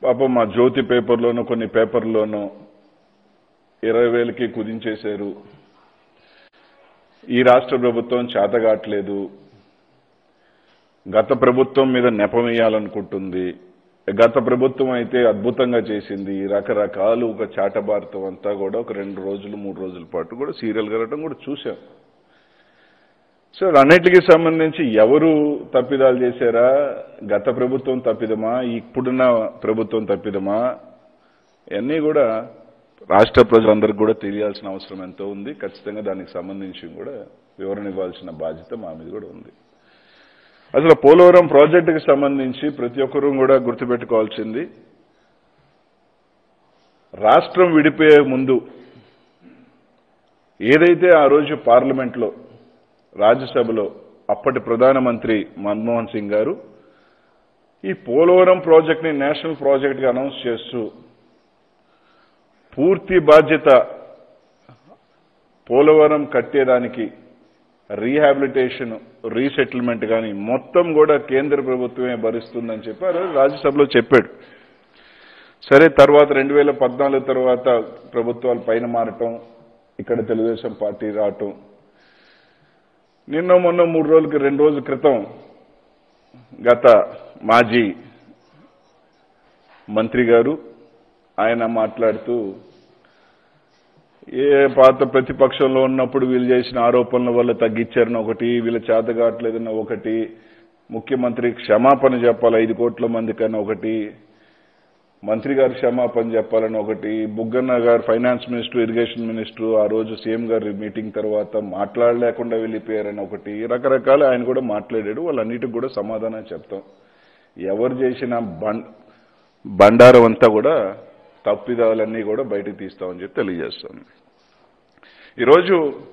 పాపం మా జ్యోతి పేపర్లోనూ కొన్ని పేపర్లోనూ ఇరవై వేలకి కుదించేశారు ఈ రాష్ట్ర ప్రభుత్వం చేతగాట్లేదు గత ప్రభుత్వం మీద నెపం వేయాలనుకుంటుంది గత ప్రభుత్వం అయితే అద్భుతంగా చేసింది రకరకాలు ఒక చాటభారతం అంతా కూడా ఒక రెండు రోజులు మూడు రోజుల పాటు కూడా సీరియల్ కలగడం కూడా చూశాం సో అన్నిటికీ సంబంధించి ఎవరు తప్పిదాలు చేశారా గత ప్రభుత్వం తప్పిదమా ఇప్పుడున్న ప్రభుత్వం తప్పిదమా ఇవన్నీ కూడా రాష్ట్ర ప్రజలందరికీ కూడా తెలియాల్సిన అవసరం ఎంతో ఉంది ఖచ్చితంగా దానికి సంబంధించి కూడా వివరణ ఇవ్వాల్సిన బాధ్యత మా మీద కూడా ఉంది అసలు పోలవరం ప్రాజెక్టుకి సంబంధించి ప్రతి ఒక్కరూ కూడా గుర్తుపెట్టుకోవాల్సింది రాష్ట్రం విడిపోయే ముందు ఏదైతే ఆ రోజు పార్లమెంట్లో రాజ్యసభలో అప్పటి ప్రధానమంత్రి మన్మోహన్ సింగ్ గారు ఈ పోలవరం ప్రాజెక్ట్ని నేషనల్ ప్రాజెక్ట్గా అనౌన్స్ చేస్తూ పూర్తి బాధ్యత పోలవరం కట్టేదానికి రీహాబిలిటేషన్ రీసెటిల్మెంట్ కానీ మొత్తం కూడా కేంద్ర ప్రభుత్వమే భరిస్తుందని చెప్పి ఆ రోజు రాజ్యసభలో చెప్పాడు సరే తర్వాత రెండు వేల పద్నాలుగు తర్వాత ప్రభుత్వాలు పైన మారటం ఇక్కడ తెలుగుదేశం పార్టీ రావటం నిన్న మొన్న మూడు రోజులకి రెండు రోజుల క్రితం గత మాజీ మంత్రి గారు ఆయన మాట్లాడుతూ ఏ పాత ప్రతిపక్షంలో ఉన్నప్పుడు వీళ్ళు చేసిన ఆరోపణల వల్ల తగ్గించారని ఒకటి వీళ్ళ చేత కావట్లేదన్న ఒకటి ముఖ్యమంత్రి క్షమాపణ చెప్పాలి ఐదు కోట్ల మంది కన్నా ఒకటి మంత్రి గారు క్షమాపణ చెప్పాలని ఒకటి బుగ్గన్న గారు ఫైనాన్స్ మినిస్టర్ ఇరిగేషన్ మినిస్టర్ ఆ రోజు సీఎం గారి మీటింగ్ తర్వాత మాట్లాడలేకుండా వెళ్ళిపోయారని ఒకటి రకరకాల ఆయన కూడా మాట్లాడాడు వాళ్ళన్నిటికి కూడా సమాధానం చెప్తాం ఎవరు చేసిన బం బండారం అంతా కూడా తప్పిదాలన్నీ కూడా బయటకు తీస్తామని చెప్పి తెలియజేస్తాను ఈరోజు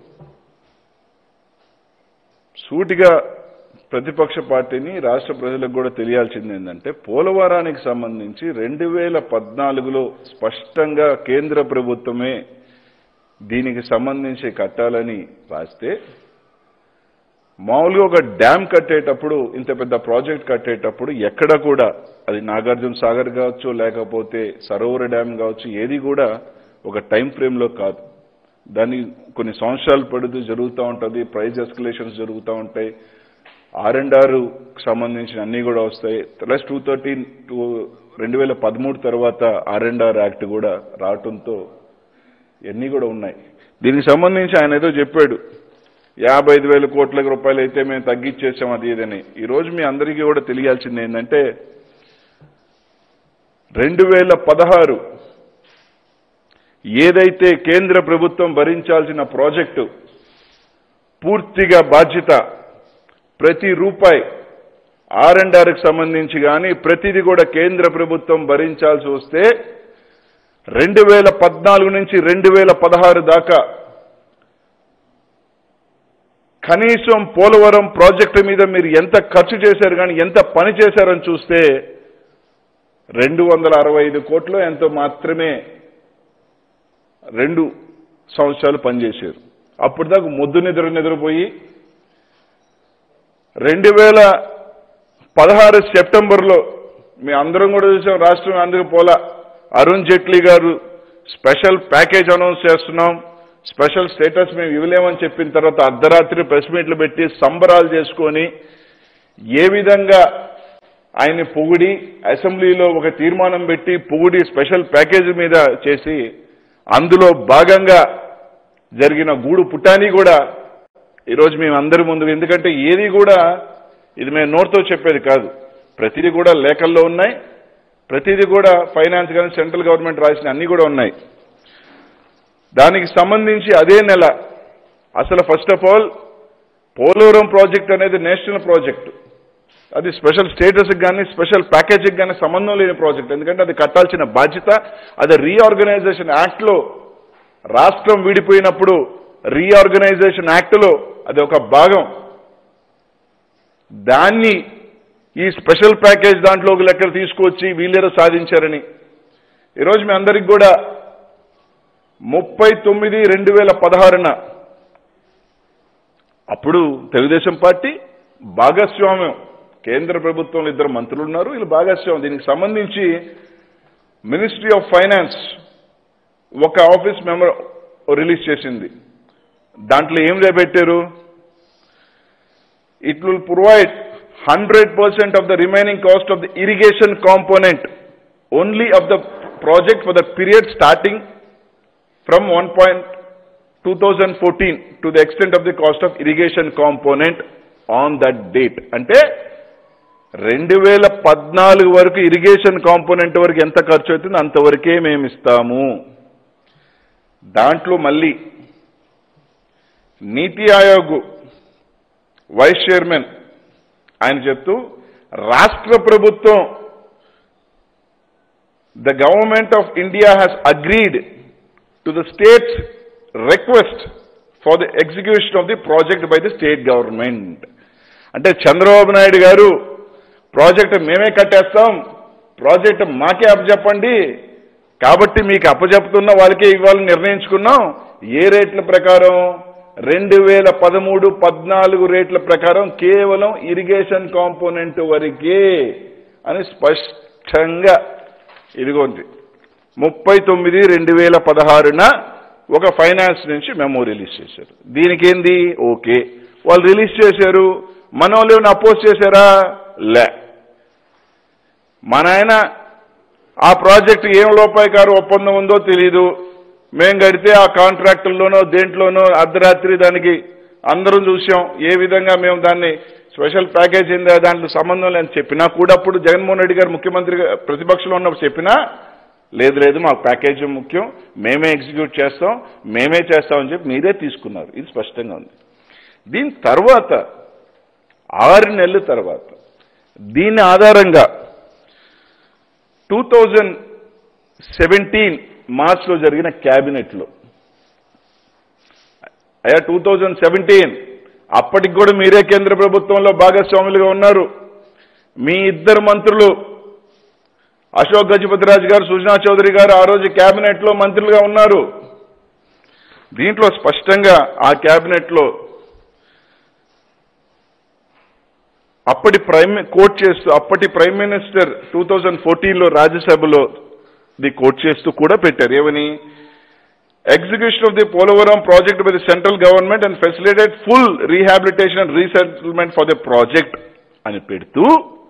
సూటిగా ప్రతిపక్ష పార్టీని రాష్ట్ర ప్రజలకు కూడా తెలియాల్సింది ఏంటంటే పోలవరానికి సంబంధించి రెండు వేల పద్నాలుగులో స్పష్టంగా కేంద్ర ప్రభుత్వమే దీనికి సంబంధించి కట్టాలని రాస్తే మామూలుగా ఒక డ్యామ్ కట్టేటప్పుడు ఇంత పెద్ద ప్రాజెక్ట్ కట్టేటప్పుడు ఎక్కడ కూడా అది నాగార్జున సాగర్ కావచ్చు లేకపోతే సరోవర డ్యామ్ కావచ్చు ఏది కూడా ఒక టైం ఫ్రేమ్లో కాదు దాన్ని కొన్ని సంవత్సరాలు పడుతూ జరుగుతూ ఉంటుంది ప్రైజ్ ఎస్కలేషన్స్ జరుగుతూ ఉంటాయి ఆర్ అండ్ ఆర్ సంబంధించిన అన్ని కూడా వస్తాయి ప్లస్ టూ థర్టీన్ టూ రెండు వేల పదమూడు తర్వాత ఆర్ అండ్ ఆర్ యాక్ట్ కూడా రావటంతో ఇవన్నీ కూడా ఉన్నాయి దీనికి సంబంధించి ఆయన ఏదో చెప్పాడు యాభై ఐదు వేల కోట్ల రూపాయలు అయితే మేము తగ్గించేసాం అది ఇదని ఈరోజు మీ అందరికీ కూడా తెలియాల్సింది ఏంటంటే రెండు వేల పదహారు ఏదైతే కేంద్ర ప్రభుత్వం భరించాల్సిన ప్రాజెక్టు పూర్తిగా బాధ్యత ప్రతి రూపాయి ఆర్ అండ్ ఆర్కి సంబంధించి కానీ ప్రతిదీ కూడా కేంద్ర ప్రభుత్వం భరించాల్సి వస్తే రెండు వేల పద్నాలుగు నుంచి రెండు వేల పదహారు దాకా కనీసం పోలవరం ప్రాజెక్టు మీద మీరు ఎంత ఖర్చు చేశారు కానీ ఎంత పని చేశారని చూస్తే రెండు వందల అరవై ఐదు కోట్లు ఎంతో మాత్రమే రెండు సంవత్సరాలు పనిచేశారు అప్పుడు దాకా మొద్దు నిద్ర నిద్రపోయి రెండు వేల పదహారు సెప్టెంబర్లో మీ అందరం కూడా చూసాం రాష్ట్రం అందుకు పోలా అరుణ్ జైట్లీ గారు స్పెషల్ ప్యాకేజ్ అనౌన్స్ చేస్తున్నాం స్పెషల్ స్టేటస్ మేము ఇవ్వలేమని చెప్పిన తర్వాత అర్ధరాత్రి ప్రెస్ మీట్లు పెట్టి సంబరాలు చేసుకొని ఏ విధంగా ఆయన్ని పొగిడి అసెంబ్లీలో ఒక తీర్మానం పెట్టి పొగిడి స్పెషల్ ప్యాకేజీ మీద చేసి అందులో భాగంగా జరిగిన గూడు పుటాని కూడా ఈరోజు మేము అందరి ముందు ఎందుకంటే ఏది కూడా ఇది మేము నోటితో చెప్పేది కాదు ప్రతిదీ కూడా లేఖల్లో ఉన్నాయి ప్రతిదీ కూడా ఫైనాన్స్ కానీ సెంట్రల్ గవర్నమెంట్ రాసిన అన్ని కూడా ఉన్నాయి దానికి సంబంధించి అదే నెల అసలు first of all Polavaram project అనేది నేషనల్ ప్రాజెక్ట్ అది స్పెషల్ స్టేటస్కి కానీ స్పెషల్ ప్యాకేజీకి కానీ సంబంధం లేని ప్రాజెక్ట్ ఎందుకంటే అది కట్టాల్సిన బాధ్యత అది రీఆర్గనైజేషన్ యాక్ట్లో రాష్ట్రం విడిపోయినప్పుడు రీఆర్గనైజేషన్ యాక్ట్లో అది ఒక భాగం దాన్ని ఈ స్పెషల్ ప్యాకేజ్ దాంట్లో ఒక లెక్కలు తీసుకొచ్చి వీళ్ళేదో సాధించారని ఈరోజు మీ అందరికి కూడా ముప్పై తొమ్మిది రెండు వేల పదహారున అప్పుడు తెలుగుదేశం పార్టీ భాగస్వామ్యం కేంద్ర ప్రభుత్వంలో ఇద్దరు మంత్రులు ఉన్నారు వీళ్ళు భాగస్వామ్యం దీనికి సంబంధించి మినిస్ట్రీ ఆఫ్ ఫైనాన్స్ ఒక ఆఫీస్ మెంబర్ రిలీజ్ చేసింది దాంట్లో ఏం పెట్టారు it will provide 100% of the remaining cost of the irrigation component only of the project for the period starting from 1 point 2014 to the extent of the cost of irrigation component on that date. అంటే రెండు వేల పద్నాలుగు వరకు irrigation component వరకు ఎంత ఖర్చు అవుతుందో అంతవరకే మేము ఇస్తాము దాంట్లో మళ్ళీ నీతి ఆయోగ్ వైస్ చైర్మన్ ఆయన చెప్తూ రాష్ట్ర ప్రభుత్వం the government of India has agreed to the state's request for the execution of the project by the state government అంటే చంద్రబాబు నాయుడు గారు ప్రాజెక్ట్ మేమే కట్టేస్తాం ప్రాజెక్ట్ మాకే అప్పచెప్పండి కాబట్టి మీకు అప్పచెప్తున్న వాళ్ళకే ఇవ్వాలని నిర్ణయించుకున్నాం ఏ రేట్ల ప్రకారం రెండు వేల పదమూడు పద్నాలుగు రేట్ల ప్రకారం కేవలం ఇరిగేషన్ కాంపోనెంట్ వరకే అని స్పష్టంగా ఇదిగోంది ముప్పై తొమ్మిది రెండు వేల పదహారున ఒక ఫైనాన్స్ నుంచి మెమో రిలీజ్ చేశారు దీనికి ఏంది ఓకే వాళ్ళు రిలీజ్ చేశారు మన వాళ్ళు ఏమైనా అపోజ్ చేశారా లే మన ఆయన ఆ ప్రాజెక్టు ఏం లోపాయకారు ఒప్పందం ఉందో తెలీదు మేం కడితే ఆ కాంట్రాక్టుల్లోనో దేంట్లోనో అర్ధరాత్రి దానికి అందరం చూసాం ఏ విధంగా మేము దాన్ని స్పెషల్ ప్యాకేజ్ అయిందా దాంట్లో సంబంధం లేని చెప్పినా కూడా అప్పుడు జగన్మోహన్ రెడ్డి గారు ముఖ్యమంత్రిగా ప్రతిపక్షంలో ఉన్నప్పుడు చెప్పినా లేదు లేదు మాకు ప్యాకేజ్ ముఖ్యం మేమే ఎగ్జిక్యూట్ చేస్తాం మేమే చేస్తామని చెప్పి మీరే తీసుకున్నారు ఇది స్పష్టంగా ఉంది దీని తర్వాత ఆరు నెలల తర్వాత దీని ఆధారంగా టూ థౌజండ్ సెవెంటీన్ మార్చ్లో జరిగిన క్యాబినెట్లో అయ్యా టూ థౌజండ్ సెవెంటీన్ అప్పటికి కూడా మీరే కేంద్ర ప్రభుత్వంలో భాగస్వాములుగా ఉన్నారు మీ ఇద్దరు మంత్రులు అశోక్ గజపతిరాజు గారు సుజనా చౌదరి గారు ఆ రోజు క్యాబినెట్లో మంత్రులుగా ఉన్నారు దీంట్లో స్పష్టంగా ఆ క్యాబినెట్లో అప్పటి ప్రైమ్ కోట్ చేస్తూ అప్పటి ప్రైమ్ మినిస్టర్ టూ థౌజండ్ ఫోర్టీన్లో రాజ్యసభలో ది కోట్ చేస్తూ కూడా పెట్టారు ఏమని execution of the Polavaram project by the central government and facilitate full rehabilitation and resettlement for the project అని పెడుతూ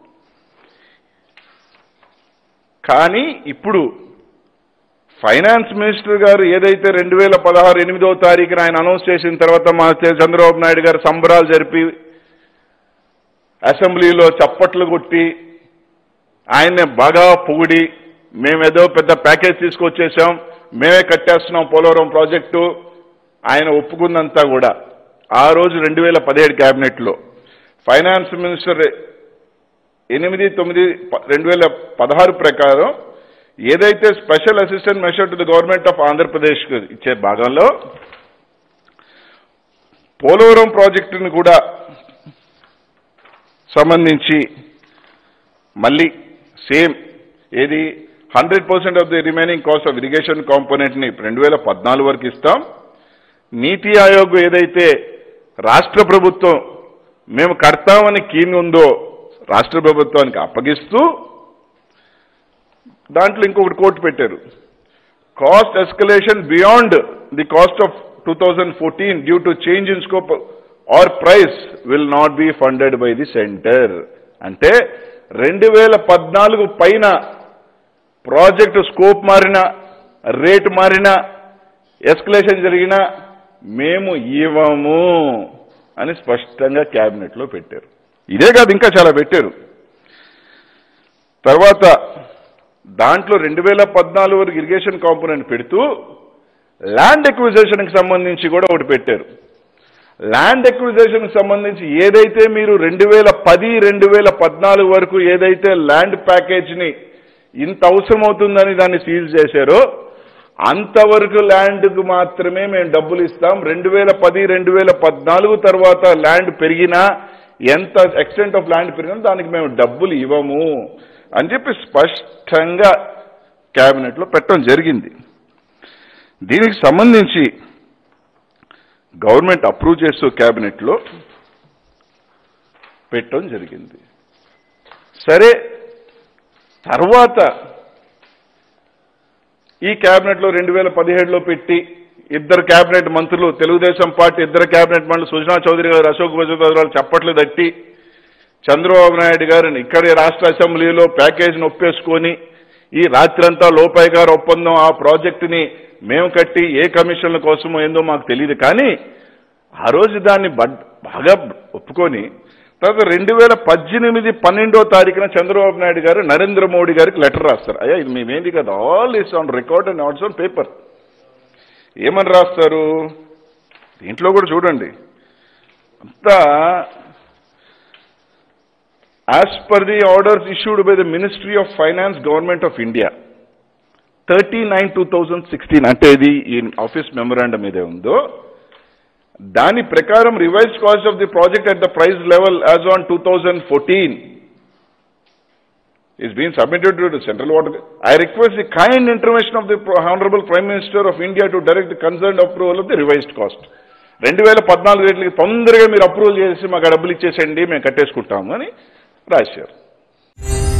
కానీ ఇప్పుడు ఫైనాన్స్ మినిస్టర్ గారు ఏదైతే రెండు వేల పదహారు ఎనిమిదవ తారీఖున ఆయన అనౌన్స్ చేసిన తర్వాత మా చంద్రబాబు నాయుడు గారు సంబరాలు జరిపి అసెంబ్లీలో చప్పట్లు కొట్టి ఆయన్ని బాగా పొగిడి మేమేదో పెద్ద ప్యాకేజ్ తీసుకొచ్చేసాం మేమే కట్టేస్తున్నాం పోలవరం ప్రాజెక్టు ఆయన ఒప్పుకుందంతా కూడా ఆ రోజు రెండు వేల పదిహేడు క్యాబినెట్లో ఫైనాన్స్ మినిస్టర్ ఎనిమిది తొమ్మిది రెండు వేల పదహారు ప్రకారం ఏదైతే special assistant measure to the government of Andhra Pradesh ఇచ్చే భాగంలో పోలవరం ప్రాజెక్టును కూడా సంబంధించి మళ్ళీ సేమ్ ఏది hundred percent of the remaining cost of irrigation కాంపోనెంట్ని రెండు వేల పద్నాలుగు వరకు ఇస్తాం నీతి ఆయోగ్ ఏదైతే రాష్ట్ర ప్రభుత్వం మేము కడతామని కీన్ ఉందో రాష్ట్ర ప్రభుత్వానికి అప్పగిస్తూ దాంట్లో ఇంకొకటి కోర్టు పెట్టారు cost escalation beyond the cost of two thousand fourteen due to change in scope or price will not be funded by the centre అంటే రెండు వేల పద్నాలుగు పైన ప్రాజెక్టు స్కోప్ మారిన రేటు మారిన ఎస్కలేషన్ జరిగినా మేము ఇవ్వము అని స్పష్టంగా క్యాబినెట్లో పెట్టారు ఇదే కాదు ఇంకా చాలా పెట్టారు తర్వాత దాంట్లో రెండు వేల పద్నాలుగు వరకు ఇరిగేషన్ కాంపోనెంట్ పెడుతూ ల్యాండ్ ఎక్విజేషన్కి సంబంధించి కూడా ఒకటి పెట్టారు ల్యాండ్ ఎక్విజేషన్కి సంబంధించి ఏదైతే మీరు రెండు వేల పది రెండు వేల పద్నాలుగు వరకు ఏదైతే ల్యాండ్ ప్యాకేజ్ని ఇంత అవసరం అవుతుందని దాన్ని సీల్ చేశారో అంతవరకు ల్యాండ్కు మాత్రమే మేము డబ్బులు ఇస్తాం రెండు వేల పది రెండు వేల పద్నాలుగు తర్వాత ల్యాండ్ పెరిగినా ఎంత ఎక్స్టెంట్ ఆఫ్ ల్యాండ్ పెరిగినా దానికి మేము డబ్బులు ఇవ్వము అని చెప్పి స్పష్టంగా క్యాబినెట్లో పెట్టడం జరిగింది దీనికి సంబంధించి గవర్నమెంట్ అప్రూవ్ చేస్తూ క్యాబినెట్లో పెట్టడం జరిగింది సరే తర్వాత ఈ కేబినెట్ లో రెండు వేల పదిహేడులో పెట్టి ఇద్దరు కేబినెట్ మంత్రులు తెలుగుదేశం పార్టీ ఇద్దరు కేబినెట్ మంత్రులు సుజనా చౌదరి గారు అశోక్ గజపతిరావు చప్పట్లు తట్టి చంద్రబాబు నాయుడు గారిని ఇక్కడి రాష్ట్ర అసెంబ్లీలో ప్యాకేజీని ఒప్పేసుకొని ఈ రాత్రంతా లోపాయ్ గారు ఒప్పందం ఆ ప్రాజెక్టుని మేము కట్టి ఏ కమిషన్ల కోసమో ఏందో మాకు తెలియదు కానీ ఆ రోజు దాన్ని బడ్- బాగా ఒప్పుకొని తర్వాత రెండు వేల పద్దెనిమిది పన్నెండో తారీఖున చంద్రబాబు నాయుడు గారు నరేంద్ర మోడీ గారికి లెటర్ రాస్తారు అయ్యా ఇది మేమేంది కదా all is on record and also on paper ఏమని రాస్తారు దీంట్లో కూడా చూడండి అంతా as per the orders issued by the ministry of finance government of India thirty nine two thousand sixteen అంటే ఇది ఈ ఆఫీస్ మెమరాండం ఏదే ఉందో దాని ప్రకారం revise cost of the project at the price level as on two thousand fourteen is being submitted to the central water. I request the kind intervention of the Pro- Honorable Prime Minister of India to direct the concerned approval of the revised cost. రెండు వేల పద్నాలుగు రేట్లకి తొందరగా మీరు approval చేసి మాకు ఆ డబ్బులు ఇచ్చేసండి మేము కట్టేసుకుంటాము అని రాశారు